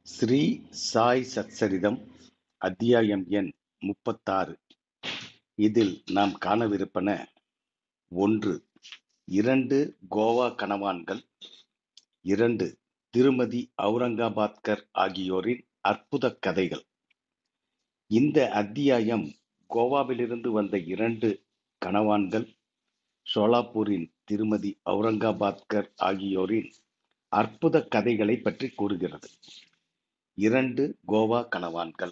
ஸ்ரீ சாய் சச்சரிதம் அத்தியாயம் எண் முப்பத்தாறு இதில் நாம் காணவிருப்பன ஒன்று இரண்டு கோவா கணவான்கள் இரண்டு திருமதி அவுரங்காபாத்கர் ஆகியோரின் அற்புத கதைகள் இந்த அத்தியாயம் கோவாவிலிருந்து வந்த இரண்டு கணவான்கள் சோலாப்பூரின் திருமதி அவுரங்காபாத்கர் ஆகியோரின் அற்புத கதைகளை பற்றி கூறுகிறது இரண்டு கோவா கணவான்கள்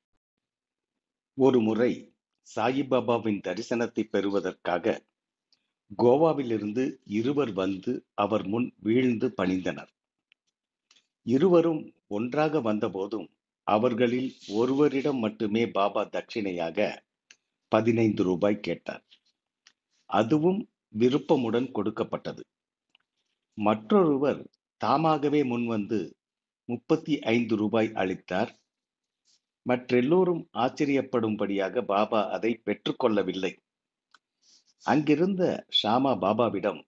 ஒரு முறை சாயிபாபாவின் தரிசனத்தை பெறுவதற்காக கோவாவிலிருந்து இருவர் வந்து அவர் முன் வீழ்ந்து பணிந்தனர் இருவரும் ஒன்றாக வந்தபோதும் அவர்களில் ஒருவரிடம் மட்டுமே பாபா தட்சிணையாக பதினைந்து ரூபாய் கேட்டார் அதுவும் விருப்பமுடன் கொடுக்கப்பட்டது மற்றொருவர் தாமாகவே முன்வந்து முப்பத்தி ஐந்து ரூபாய் அளித்தார் மற்றெல்லோரும் ஆச்சரியப்படும்படியாக பாபா அதை பெற்றுக்கொள்ளவில்லை அங்கிருந்த ஷாமா பாபாவிடம்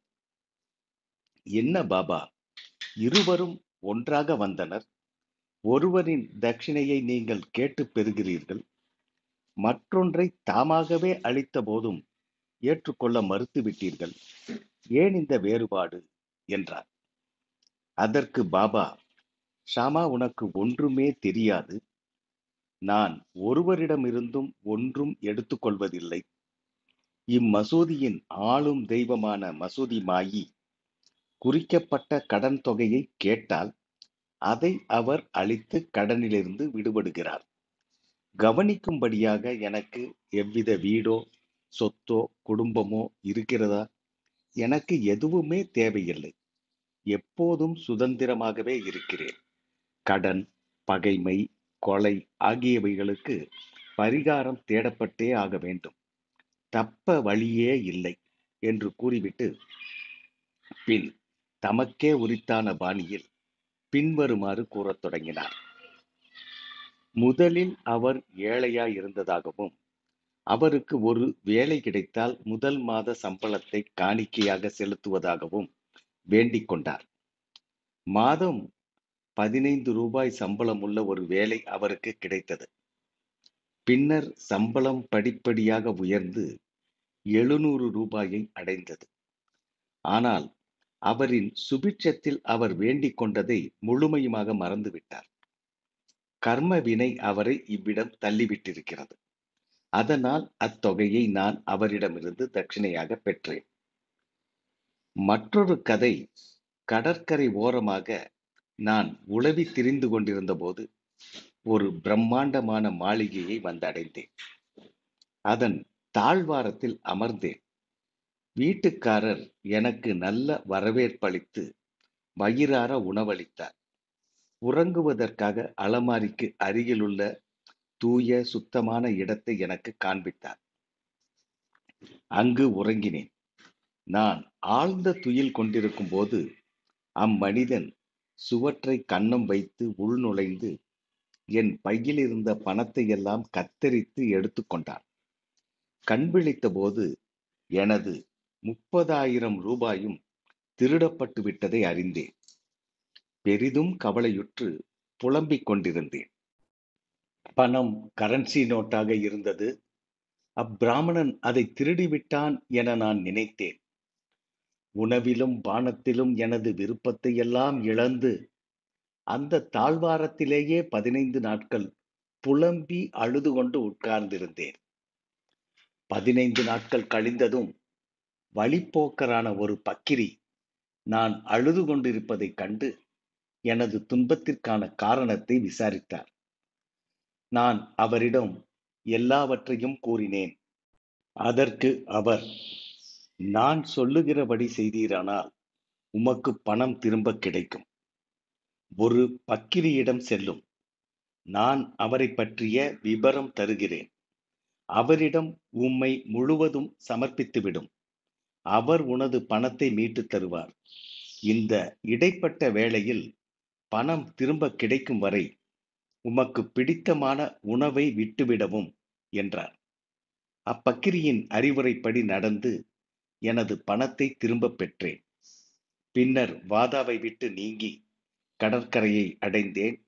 என்ன பாபா இருவரும் ஒன்றாக வந்தனர் ஒருவரின் தட்சிணையை நீங்கள் கேட்டு பெறுகிறீர்கள் மற்றொன்றை தாமாகவே அளித்த போதும் ஏற்றுக்கொள்ள மறுத்துவிட்டீர்கள் ஏன் இந்த வேறுபாடு என்றார் அதற்கு பாபா ஷாமா உனக்கு ஒன்றுமே தெரியாது நான் ஒருவரிடமிருந்தும் ஒன்றும் எடுத்துக்கொள்வதில்லை இம்மசூதியின் ஆளும் தெய்வமான மசூதி மாயி குறிக்கப்பட்ட கடன் தொகையை கேட்டால் அதை அவர் அளித்து கடனிலிருந்து விடுபடுகிறார் கவனிக்கும்படியாக எனக்கு எவ்வித வீடோ சொத்தோ குடும்பமோ இருக்கிறதா எனக்கு எதுவுமே தேவையில்லை எப்போதும் சுதந்திரமாகவே இருக்கிறேன் கடன் பகைமை கொலை ஆகியவைகளுக்கு பரிகாரம் தேடப்பட்டே ஆக வேண்டும் தப்ப வழியே இல்லை என்று கூறிவிட்டு பின் தமக்கே உரித்தான பாணியில் பின்வருமாறு கூறத் தொடங்கினார் முதலில் அவர் ஏழையாய் இருந்ததாகவும் அவருக்கு ஒரு வேலை கிடைத்தால் முதல் மாத சம்பளத்தை காணிக்கையாக செலுத்துவதாகவும் வேண்டிக் கொண்டார் மாதம் பதினைந்து ரூபாய் சம்பளம் உள்ள ஒரு வேலை அவருக்கு கிடைத்தது பின்னர் சம்பளம் படிப்படியாக உயர்ந்து எழுநூறு ரூபாயை அடைந்தது ஆனால் அவரின் சுபிட்சத்தில் அவர் வேண்டிக் கொண்டதை முழுமையுமாக மறந்துவிட்டார் கர்ம வினை அவரை இவ்விடம் தள்ளிவிட்டிருக்கிறது அதனால் அத்தொகையை நான் அவரிடமிருந்து தட்சிணையாக பெற்றேன் மற்றொரு கதை கடற்கரை ஓரமாக நான் உளவி திரிந்து கொண்டிருந்த போது ஒரு பிரம்மாண்டமான மாளிகையை வந்தடைந்தேன் அதன் தாழ்வாரத்தில் அமர்ந்தேன் வீட்டுக்காரர் எனக்கு நல்ல வரவேற்பளித்து வயிறார உணவளித்தார் உறங்குவதற்காக அலமாரிக்கு அருகிலுள்ள தூய சுத்தமான இடத்தை எனக்கு காண்பித்தார் அங்கு உறங்கினேன் நான் ஆழ்ந்த துயில் கொண்டிருக்கும் போது அம்மனிதன் சுவற்றை கன்னம் வைத்து உள்நுழைந்து என் பையில் இருந்த பணத்தை எல்லாம் கத்தரித்து எடுத்துக்கொண்டான் கண் விழித்த போது எனது முப்பதாயிரம் ரூபாயும் திருடப்பட்டு விட்டதை அறிந்தேன் பெரிதும் கவலையுற்று புலம்பிக் கொண்டிருந்தேன் பணம் கரன்சி நோட்டாக இருந்தது அப்பிராமணன் அதை திருடிவிட்டான் என நான் நினைத்தேன் உணவிலும் பானத்திலும் எனது விருப்பத்தை எல்லாம் இழந்து அந்த தாழ்வாரத்திலேயே பதினைந்து நாட்கள் புலம்பி அழுது கொண்டு உட்கார்ந்திருந்தேன் பதினைந்து நாட்கள் கழிந்ததும் வழிப்போக்கரான ஒரு பக்கிரி நான் அழுது கொண்டிருப்பதைக் கண்டு எனது துன்பத்திற்கான காரணத்தை விசாரித்தார் நான் அவரிடம் எல்லாவற்றையும் கூறினேன் அதற்கு அவர் நான் சொல்லுகிறபடி செய்தீரானால் உமக்கு பணம் திரும்ப கிடைக்கும் ஒரு பக்கிரியிடம் செல்லும் நான் அவரை பற்றிய விபரம் தருகிறேன் அவரிடம் உம்மை முழுவதும் சமர்ப்பித்துவிடும் அவர் உனது பணத்தை மீட்டு தருவார் இந்த இடைப்பட்ட வேளையில் பணம் திரும்ப கிடைக்கும் வரை உமக்கு பிடித்தமான உணவை விட்டுவிடவும் என்றார் அப்பக்கிரியின் அறிவுரைப்படி நடந்து எனது பணத்தை திரும்ப பெற்றேன் பின்னர் வாதாவை விட்டு நீங்கி கடற்கரையை அடைந்தேன்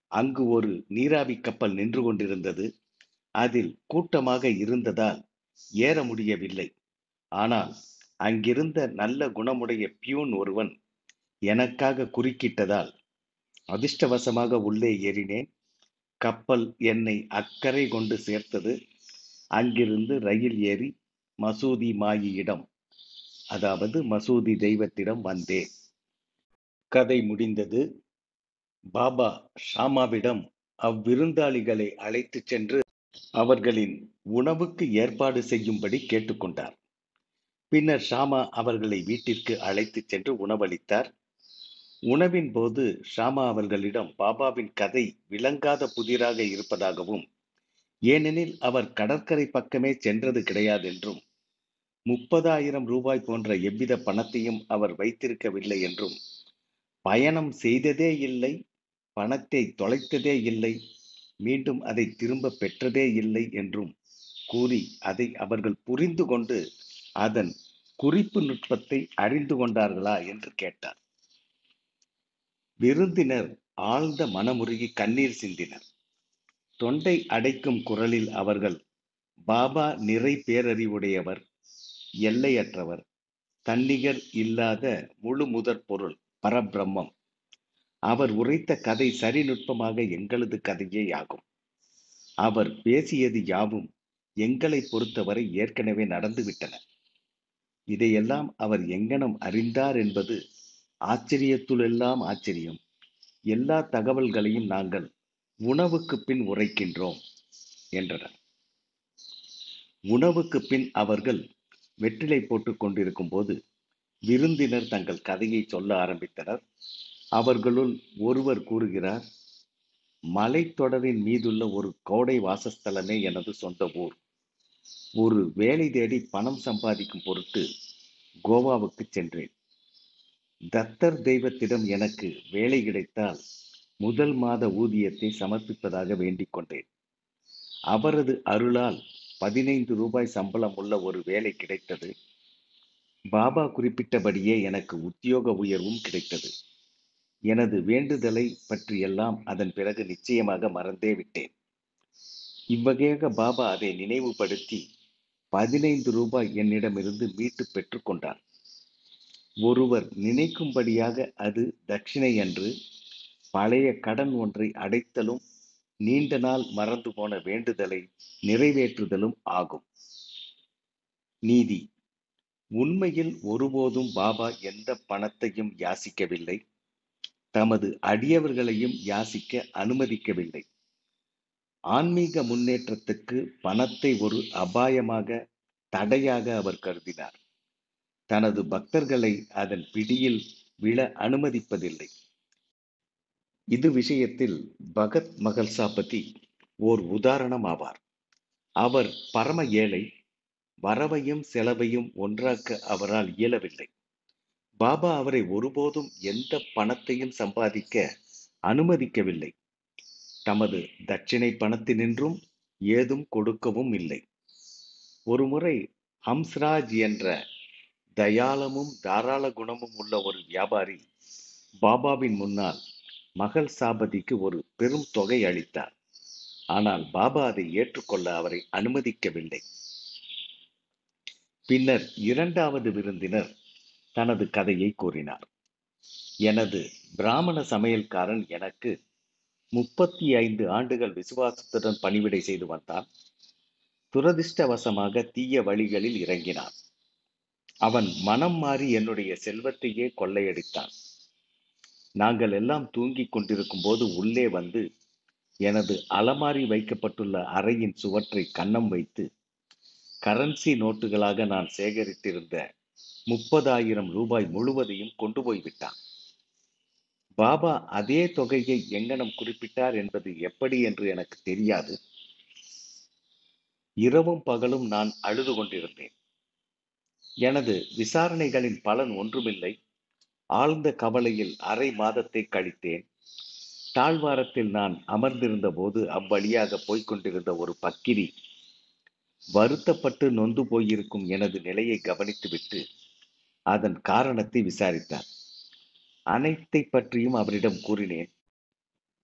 அங்கு ஒரு நீராவி கப்பல் நின்று கொண்டிருந்தது அதில் கூட்டமாக இருந்ததால் ஏற முடியவில்லை ஆனால் அங்கிருந்த நல்ல குணமுடைய பியூன் ஒருவன் எனக்காக குறுக்கிட்டதால் அதிர்ஷ்டவசமாக உள்ளே ஏறினேன் கப்பல் என்னை அக்கறை கொண்டு சேர்த்தது அங்கிருந்து ரயில் ஏறி மசூதி மாயியிடம் அதாவது மசூதி தெய்வத்திடம் வந்தேன் கதை முடிந்தது பாபா ஷாமாவிடம் அவ்விருந்தாளிகளை அழைத்துச் சென்று அவர்களின் உணவுக்கு ஏற்பாடு செய்யும்படி கேட்டுக்கொண்டார் பின்னர் ஷாமா அவர்களை வீட்டிற்கு அழைத்துச் சென்று உணவளித்தார் உணவின் போது ஷாமா அவர்களிடம் பாபாவின் கதை விளங்காத புதிராக இருப்பதாகவும் ஏனெனில் அவர் கடற்கரை பக்கமே சென்றது கிடையாது என்றும் முப்பதாயிரம் ரூபாய் போன்ற எவ்வித பணத்தையும் அவர் வைத்திருக்கவில்லை என்றும் பயணம் செய்ததே இல்லை பணத்தை தொலைத்ததே இல்லை மீண்டும் அதை திரும்ப பெற்றதே இல்லை என்றும் கூறி அதை அவர்கள் புரிந்து கொண்டு அதன் குறிப்பு நுட்பத்தை அறிந்து கொண்டார்களா என்று கேட்டார் விருந்தினர் ஆழ்ந்த மனமுருகி கண்ணீர் சிந்தினர் தொண்டை அடைக்கும் குரலில் அவர்கள் பாபா நிறை பேரறிவுடையவர் எல்லையற்றவர் தன்னிகர் இல்லாத முழு முதற் பொருள் பரபிரம்மம் அவர் உரைத்த கதை சரிநுட்பமாக எங்களது கதையே ஆகும் அவர் பேசியது யாவும் எங்களை பொறுத்தவரை ஏற்கனவே நடந்துவிட்டன இதையெல்லாம் அவர் எங்கனம் அறிந்தார் என்பது ஆச்சரியத்துளெல்லாம் ஆச்சரியம் எல்லா தகவல்களையும் நாங்கள் உணவுக்கு பின் உரைக்கின்றோம் என்றனர் உணவுக்கு பின் அவர்கள் வெற்றிலை போட்டுக் கொண்டிருக்கும் போது விருந்தினர் தங்கள் கதையை சொல்ல ஆரம்பித்தனர் அவர்களுள் ஒருவர் கூறுகிறார் மலைத்தொடரின் மீதுள்ள ஒரு கோடை வாசஸ்தலமே எனது சொந்த ஊர் ஒரு வேலை தேடி பணம் சம்பாதிக்கும் பொருட்டு கோவாவுக்கு சென்றேன் தத்தர் தெய்வத்திடம் எனக்கு வேலை கிடைத்தால் முதல் மாத ஊதியத்தை சமர்ப்பிப்பதாக வேண்டிக் கொண்டேன் அவரது அருளால் பதினைந்து ரூபாய் சம்பளம் உள்ள ஒரு வேலை கிடைத்தது பாபா குறிப்பிட்டபடியே எனக்கு உத்தியோக உயர்வும் கிடைத்தது எனது வேண்டுதலை பற்றியெல்லாம் அதன் பிறகு நிச்சயமாக மறந்தே விட்டேன் இவ்வகையாக பாபா அதை நினைவுபடுத்தி பதினைந்து ரூபாய் என்னிடமிருந்து மீட்டு பெற்றுக்கொண்டார் ஒருவர் நினைக்கும்படியாக அது தட்சிணை அன்று பழைய கடன் ஒன்றை அடைத்தலும் நீண்ட நாள் மறந்து போன வேண்டுதலை நிறைவேற்றுதலும் ஆகும் நீதி உண்மையில் ஒருபோதும் பாபா எந்த பணத்தையும் யாசிக்கவில்லை தமது அடியவர்களையும் யாசிக்க அனுமதிக்கவில்லை ஆன்மீக முன்னேற்றத்துக்கு பணத்தை ஒரு அபாயமாக தடையாக அவர் கருதினார் தனது பக்தர்களை அதன் பிடியில் விழ அனுமதிப்பதில்லை இது விஷயத்தில் பகத் மகல்சாபதி ஓர் உதாரணம் ஆவார் அவர் பரம ஏழை வரவையும் செலவையும் ஒன்றாக்க அவரால் இயலவில்லை பாபா அவரை ஒருபோதும் எந்த பணத்தையும் சம்பாதிக்க அனுமதிக்கவில்லை தமது தட்சிணை பணத்தினின்றும் ஏதும் கொடுக்கவும் இல்லை ஒருமுறை ஹம்ஸ்ராஜ் என்ற தயாளமும் தாராள குணமும் உள்ள ஒரு வியாபாரி பாபாவின் முன்னால் மகள் சாபதிக்கு ஒரு பெரும் தொகை அளித்தார் ஆனால் பாபா அதை ஏற்றுக்கொள்ள அவரை அனுமதிக்கவில்லை பின்னர் இரண்டாவது விருந்தினர் தனது கதையை கூறினார் எனது பிராமண சமையல்காரன் எனக்கு முப்பத்தி ஐந்து ஆண்டுகள் விசுவாசத்துடன் பணிவிடை செய்து வந்தான் துரதிர்ஷ்டவசமாக தீய வழிகளில் இறங்கினான் அவன் மனம் மாறி என்னுடைய செல்வத்தையே கொள்ளையடித்தான் நாங்கள் எல்லாம் தூங்கிக் கொண்டிருக்கும் போது உள்ளே வந்து எனது அலமாரி வைக்கப்பட்டுள்ள அறையின் சுவற்றை கன்னம் வைத்து கரன்சி நோட்டுகளாக நான் சேகரித்திருந்த முப்பதாயிரம் ரூபாய் முழுவதையும் கொண்டு போய்விட்டான் பாபா அதே தொகையை எங்கனம் குறிப்பிட்டார் என்பது எப்படி என்று எனக்கு தெரியாது இரவும் பகலும் நான் அழுது கொண்டிருந்தேன் எனது விசாரணைகளின் பலன் ஒன்றுமில்லை ஆழ்ந்த கவலையில் அரை மாதத்தை கழித்தேன் தாழ்வாரத்தில் நான் அமர்ந்திருந்த போது அவ்வழியாக போய்க் கொண்டிருந்த ஒரு பக்கிரி வருத்தப்பட்டு நொந்து போயிருக்கும் எனது நிலையை கவனித்துவிட்டு அதன் காரணத்தை விசாரித்தார் அனைத்தை பற்றியும் அவரிடம் கூறினேன்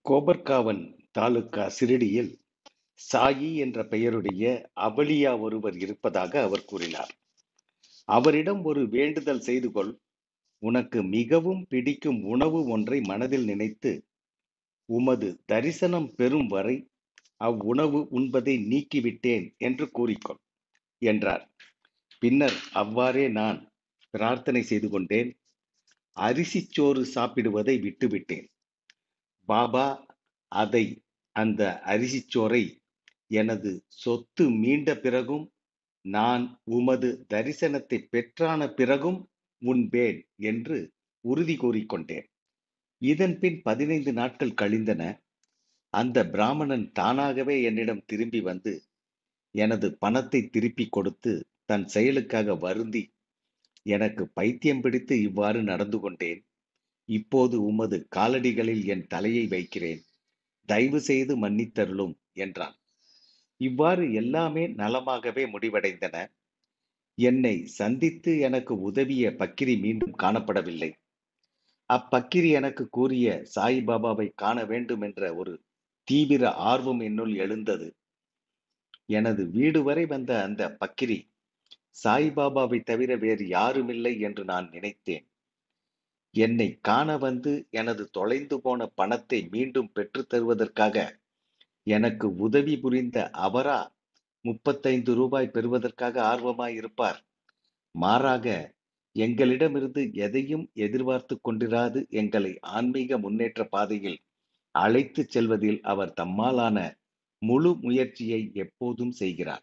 கோபர்காவன் தாலுகா சிரிடியில் சாயி என்ற பெயருடைய அவலியா ஒருவர் இருப்பதாக அவர் கூறினார் அவரிடம் ஒரு வேண்டுதல் செய்து கொள் உனக்கு மிகவும் பிடிக்கும் உணவு ஒன்றை மனதில் நினைத்து உமது தரிசனம் பெறும் வரை அவ்வுணவு உண்பதை நீக்கிவிட்டேன் என்று கூறிக்கொள் என்றார் பின்னர் அவ்வாறே நான் பிரார்த்தனை செய்து கொண்டேன் அரிசிச்சோறு சாப்பிடுவதை விட்டுவிட்டேன் பாபா அதை அந்த அரிசிச்சோறை எனது சொத்து மீண்ட பிறகும் நான் உமது தரிசனத்தை பெற்றான பிறகும் உண்பேன் என்று உறுதி கூறிக்கொண்டேன் இதன் பின் பதினைந்து நாட்கள் கழிந்தன அந்த பிராமணன் தானாகவே என்னிடம் திரும்பி வந்து எனது பணத்தை திருப்பி கொடுத்து தன் செயலுக்காக வருந்தி எனக்கு பைத்தியம் பிடித்து இவ்வாறு நடந்து கொண்டேன் இப்போது உமது காலடிகளில் என் தலையை வைக்கிறேன் தயவு செய்து மன்னித்தருளும் என்றான் இவ்வாறு எல்லாமே நலமாகவே முடிவடைந்தன என்னை சந்தித்து எனக்கு உதவிய பக்கிரி மீண்டும் காணப்படவில்லை அப்பக்கிரி எனக்கு கூறிய சாய்பாபாவை காண வேண்டும் என்ற ஒரு தீவிர ஆர்வம் என்னுள் எழுந்தது எனது வீடு வரை வந்த அந்த பக்கிரி சாய்பாபாவை தவிர வேறு யாருமில்லை என்று நான் நினைத்தேன் என்னை காண வந்து எனது தொலைந்து போன பணத்தை மீண்டும் பெற்றுத் தருவதற்காக எனக்கு உதவி புரிந்த அவரா முப்பத்தைந்து ரூபாய் பெறுவதற்காக ஆர்வமாய் இருப்பார் மாறாக எங்களிடமிருந்து எதையும் எதிர்பார்த்து கொண்டிராது எங்களை ஆன்மீக முன்னேற்ற பாதையில் அழைத்து செல்வதில் அவர் தம்மாலான முழு முயற்சியை எப்போதும் செய்கிறார்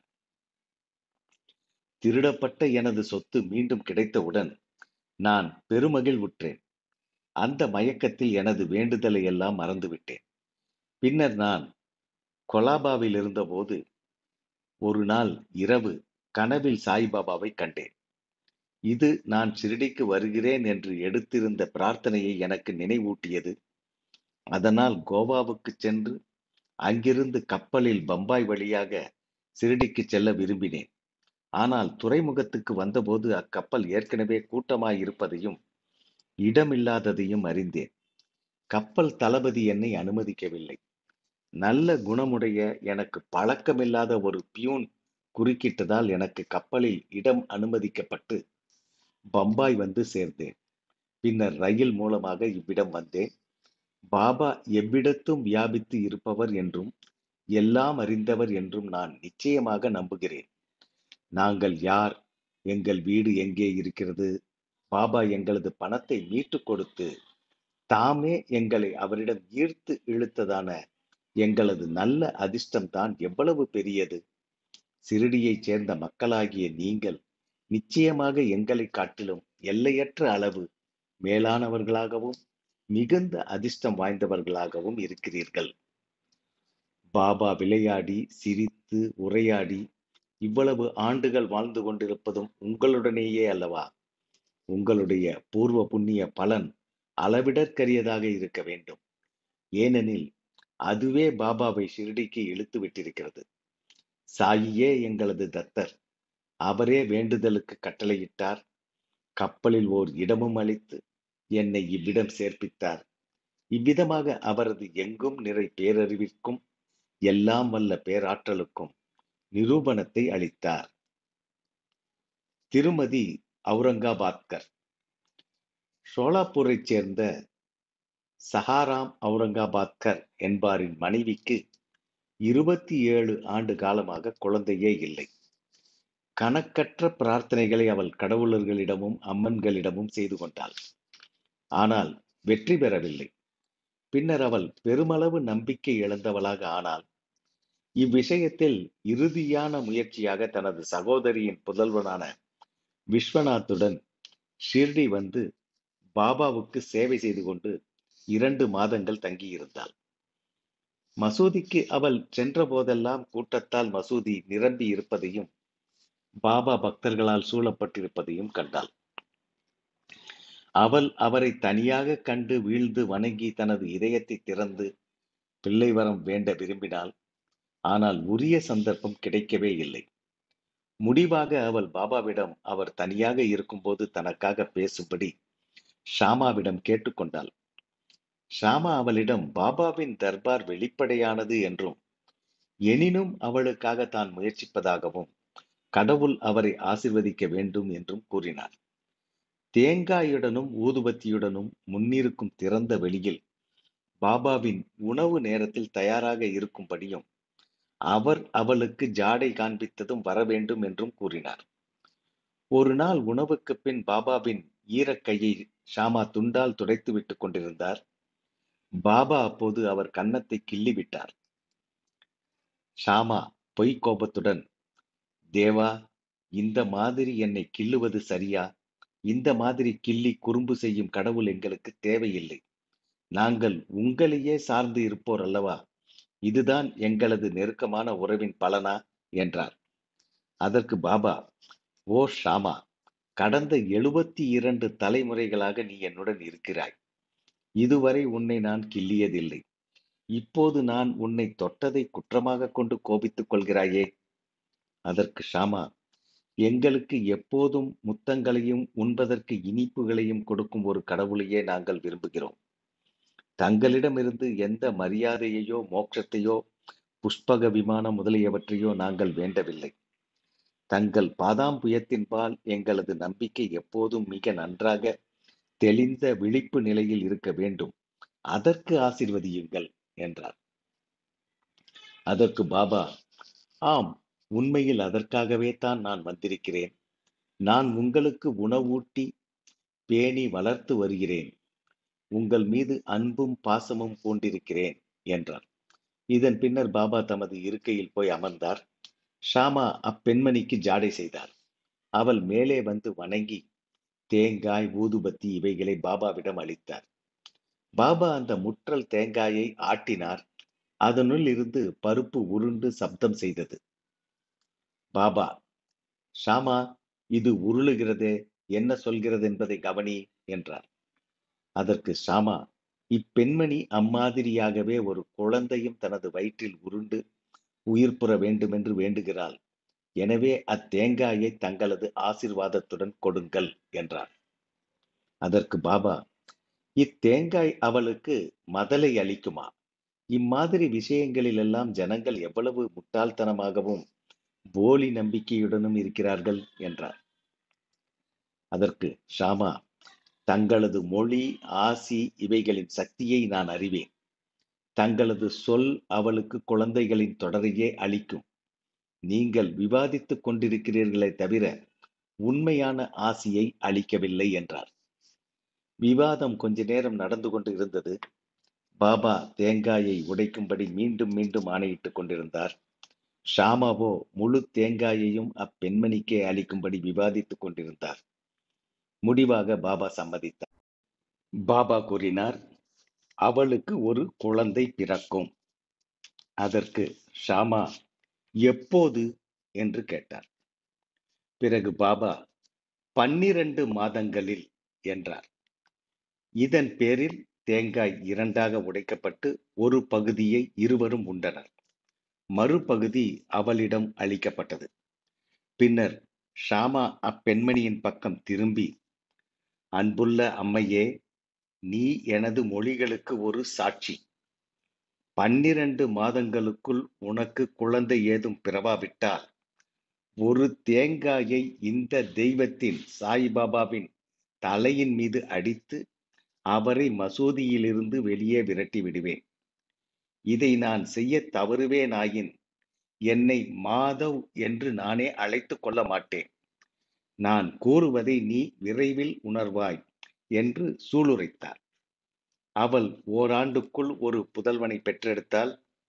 திருடப்பட்ட எனது சொத்து மீண்டும் கிடைத்தவுடன் நான் பெருமகிழ்வுற்றேன் அந்த மயக்கத்தில் எனது வேண்டுதலை எல்லாம் மறந்துவிட்டேன் பின்னர் நான் கொலாபாவில் இருந்தபோது ஒரு நாள் இரவு கனவில் சாய்பாபாவை கண்டேன் இது நான் ஷிரடிக்கு வருகிறேன் என்று எடுத்திருந்த பிரார்த்தனையை எனக்கு நினைவூட்டியது அதனால் கோவாவுக்கு சென்று அங்கிருந்து கப்பலில் பம்பாய் வழியாக சிறுடிக்கு செல்ல விரும்பினேன் ஆனால் துறைமுகத்துக்கு வந்தபோது அக்கப்பல் ஏற்கனவே கூட்டமாய் இருப்பதையும் இடமில்லாததையும் அறிந்தேன் கப்பல் தளபதி என்னை அனுமதிக்கவில்லை நல்ல குணமுடைய எனக்கு பழக்கமில்லாத ஒரு பியூன் குறுக்கிட்டதால் எனக்கு கப்பலில் இடம் அனுமதிக்கப்பட்டு பம்பாய் வந்து சேர்ந்தேன் பின்னர் ரயில் மூலமாக இவ்விடம் வந்தேன் பாபா எவ்விடத்தும் வியாபித்து இருப்பவர் என்றும் எல்லாம் அறிந்தவர் என்றும் நான் நிச்சயமாக நம்புகிறேன் நாங்கள் யார் எங்கள் வீடு எங்கே இருக்கிறது பாபா எங்களது பணத்தை மீட்டு கொடுத்து தாமே எங்களை அவரிடம் ஈர்த்து இழுத்ததான எங்களது நல்ல அதிர்ஷ்டம்தான் எவ்வளவு பெரியது சிறுடியைச் சேர்ந்த மக்களாகிய நீங்கள் நிச்சயமாக எங்களை காட்டிலும் எல்லையற்ற அளவு மேலானவர்களாகவும் மிகுந்த அதிர்ஷ்டம் வாய்ந்தவர்களாகவும் இருக்கிறீர்கள் பாபா விளையாடி சிரித்து உரையாடி இவ்வளவு ஆண்டுகள் வாழ்ந்து கொண்டிருப்பதும் உங்களுடனேயே அல்லவா உங்களுடைய பூர்வ புண்ணிய பலன் அளவிடற்கரியதாக இருக்க வேண்டும் ஏனெனில் அதுவே பாபாவை ஷிரடிக்கு இழுத்து விட்டிருக்கிறது சாயியே எங்களது தத்தர் அவரே வேண்டுதலுக்கு கட்டளையிட்டார் கப்பலில் ஓர் இடமும் அளித்து என்னை இவ்விடம் சேர்ப்பித்தார் இவ்விதமாக அவரது எங்கும் நிறை பேரறிவிற்கும் எல்லாம் வல்ல பேராற்றலுக்கும் நிரூபணத்தை அளித்தார் திருமதி அவுரங்காபாத்கர் சோலாப்பூரைச் சேர்ந்த சஹாராம் அவுரங்காபாத்கர் என்பாரின் மனைவிக்கு இருபத்தி ஏழு ஆண்டு காலமாக குழந்தையே இல்லை கணக்கற்ற பிரார்த்தனைகளை அவள் கடவுளர்களிடமும் அம்மன்களிடமும் செய்து கொண்டாள் ஆனால் வெற்றி பெறவில்லை பின்னர் அவள் பெருமளவு நம்பிக்கை இழந்தவளாக ஆனாள் இவ்விஷயத்தில் இறுதியான முயற்சியாக தனது சகோதரியின் புதல்வனான விஸ்வநாத்துடன் ஷிர்டி வந்து பாபாவுக்கு சேவை செய்து கொண்டு இரண்டு மாதங்கள் தங்கியிருந்தாள் மசூதிக்கு அவள் சென்ற போதெல்லாம் கூட்டத்தால் மசூதி நிரம்பி இருப்பதையும் பாபா பக்தர்களால் சூழப்பட்டிருப்பதையும் கண்டாள் அவள் அவரை தனியாக கண்டு வீழ்ந்து வணங்கி தனது இதயத்தை திறந்து பிள்ளை வரம் வேண்ட விரும்பினாள் ஆனால் உரிய சந்தர்ப்பம் கிடைக்கவே இல்லை முடிவாக அவள் பாபாவிடம் அவர் தனியாக இருக்கும்போது தனக்காக பேசும்படி ஷாமாவிடம் கேட்டுக்கொண்டாள் ஷாமா அவளிடம் பாபாவின் தர்பார் வெளிப்படையானது என்றும் எனினும் அவளுக்காக தான் முயற்சிப்பதாகவும் கடவுள் அவரை ஆசிர்வதிக்க வேண்டும் என்றும் கூறினார் தேங்காயுடனும் ஊதுபத்தியுடனும் முன்னிருக்கும் திறந்த வெளியில் பாபாவின் உணவு நேரத்தில் தயாராக இருக்கும்படியும் அவர் அவளுக்கு ஜாடை காண்பித்ததும் வர வேண்டும் என்றும் கூறினார் ஒரு நாள் உணவுக்கு பின் பாபாவின் ஈரக்கையை ஷாமா துண்டால் துடைத்து விட்டுக் கொண்டிருந்தார் பாபா அப்போது அவர் கன்னத்தை கிள்ளி விட்டார் ஷாமா பொய் கோபத்துடன் தேவா இந்த மாதிரி என்னை கிள்ளுவது சரியா இந்த மாதிரி கிள்ளி குறும்பு செய்யும் கடவுள் எங்களுக்கு தேவையில்லை நாங்கள் உங்களையே சார்ந்து இருப்போர் அல்லவா இதுதான் எங்களது நெருக்கமான உறவின் பலனா என்றார் அதற்கு பாபா ஓ ஷாமா கடந்த எழுபத்தி இரண்டு தலைமுறைகளாக நீ என்னுடன் இருக்கிறாய் இதுவரை உன்னை நான் கிள்ளியதில்லை இப்போது நான் உன்னை தொட்டதை குற்றமாக கொண்டு கோபித்துக் கொள்கிறாயே அதற்கு ஷாமா எங்களுக்கு எப்போதும் முத்தங்களையும் உண்பதற்கு இனிப்புகளையும் கொடுக்கும் ஒரு கடவுளையே நாங்கள் விரும்புகிறோம் தங்களிடமிருந்து எந்த மரியாதையையோ மோட்சத்தையோ புஷ்பக விமானம் முதலியவற்றையோ நாங்கள் வேண்டவில்லை தங்கள் பாதாம்புயத்தின்பால் எங்களது நம்பிக்கை எப்போதும் மிக நன்றாக தெளிந்த விழிப்பு நிலையில் இருக்க வேண்டும் அதற்கு ஆசிர்வதியுங்கள் என்றார் அதற்கு பாபா ஆம் உண்மையில் அதற்காகவே தான் நான் வந்திருக்கிறேன் நான் உங்களுக்கு உணவூட்டி பேணி வளர்த்து வருகிறேன் உங்கள் மீது அன்பும் பாசமும் பூண்டிருக்கிறேன் என்றார் இதன் பின்னர் பாபா தமது இருக்கையில் போய் அமர்ந்தார் ஷாமா அப்பெண்மணிக்கு ஜாடை செய்தார் அவள் மேலே வந்து வணங்கி தேங்காய் ஊதுபத்தி இவைகளை பாபாவிடம் அளித்தார் பாபா அந்த முற்றல் தேங்காயை ஆட்டினார் அதனுள் இருந்து பருப்பு உருண்டு சப்தம் செய்தது பாபா ஷாமா இது உருளுகிறதே என்ன சொல்கிறது என்பதை கவனி என்றார் அதற்கு ஷாமா இப்பெண்மணி அம்மாதிரியாகவே ஒரு குழந்தையும் தனது வயிற்றில் உருண்டு உயிர் புற வேண்டுமென்று வேண்டுகிறாள் எனவே அத்தேங்காயை தங்களது ஆசிர்வாதத்துடன் கொடுங்கள் என்றார் அதற்கு பாபா இத்தேங்காய் அவளுக்கு மதலை அளிக்குமா இம்மாதிரி விஷயங்களிலெல்லாம் ஜனங்கள் எவ்வளவு முட்டாள்தனமாகவும் போலி நம்பிக்கையுடனும் இருக்கிறார்கள் என்றார் அதற்கு ஷாமா தங்களது மொழி ஆசி இவைகளின் சக்தியை நான் அறிவேன் தங்களது சொல் அவளுக்கு குழந்தைகளின் தொடரையே அளிக்கும் நீங்கள் விவாதித்துக் கொண்டிருக்கிறீர்களே தவிர உண்மையான ஆசியை அளிக்கவில்லை என்றார் விவாதம் கொஞ்ச நேரம் நடந்து கொண்டு இருந்தது பாபா தேங்காயை உடைக்கும்படி மீண்டும் மீண்டும் ஆணையிட்டுக் கொண்டிருந்தார் ஷாமாவோ முழு தேங்காயையும் அப்பெண்மணிக்கே அளிக்கும்படி விவாதித்துக் கொண்டிருந்தார் முடிவாக பாபா சம்மதித்தார் பாபா கூறினார் அவளுக்கு ஒரு குழந்தை பிறக்கும் அதற்கு ஷாமா எப்போது என்று கேட்டார் பிறகு பாபா பன்னிரண்டு மாதங்களில் என்றார் இதன் பேரில் தேங்காய் இரண்டாக உடைக்கப்பட்டு ஒரு பகுதியை இருவரும் உண்டனர் மறுபகுதி அவளிடம் அளிக்கப்பட்டது பின்னர் ஷாமா அப்பெண்மணியின் பக்கம் திரும்பி அன்புள்ள அம்மையே நீ எனது மொழிகளுக்கு ஒரு சாட்சி பன்னிரண்டு மாதங்களுக்குள் உனக்கு குழந்தை ஏதும் பிறவாவிட்டால் ஒரு தேங்காயை இந்த தெய்வத்தின் சாய்பாபாவின் தலையின் மீது அடித்து அவரை மசூதியிலிருந்து வெளியே விரட்டி விடுவேன் இதை நான் செய்ய தவறுவேனாயின் என்னை மாதவ் என்று நானே அழைத்துக் கொள்ள மாட்டேன் நான் கூறுவதை நீ விரைவில் உணர்வாய் என்று சூளுரைத்தார் அவள் ஓராண்டுக்குள் ஒரு புதல்வனை பெற்றெடுத்தால்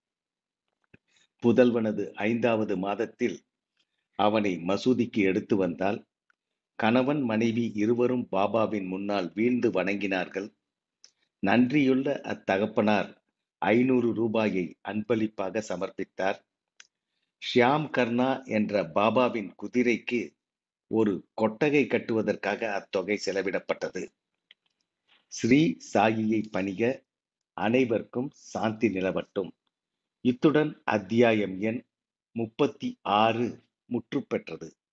புதல்வனது ஐந்தாவது மாதத்தில் அவனை மசூதிக்கு எடுத்து வந்தால் கணவன் மனைவி இருவரும் பாபாவின் முன்னால் வீழ்ந்து வணங்கினார்கள் நன்றியுள்ள அத்தகப்பனார் ஐநூறு ரூபாயை அன்பளிப்பாக சமர்ப்பித்தார் ஷியாம் கர்ணா என்ற பாபாவின் குதிரைக்கு ஒரு கொட்டகை கட்டுவதற்காக அத்தொகை செலவிடப்பட்டது ஸ்ரீ சாயியை பணிக அனைவருக்கும் சாந்தி நிலவட்டும் இத்துடன் அத்தியாயம் எண் முப்பத்தி ஆறு முற்று பெற்றது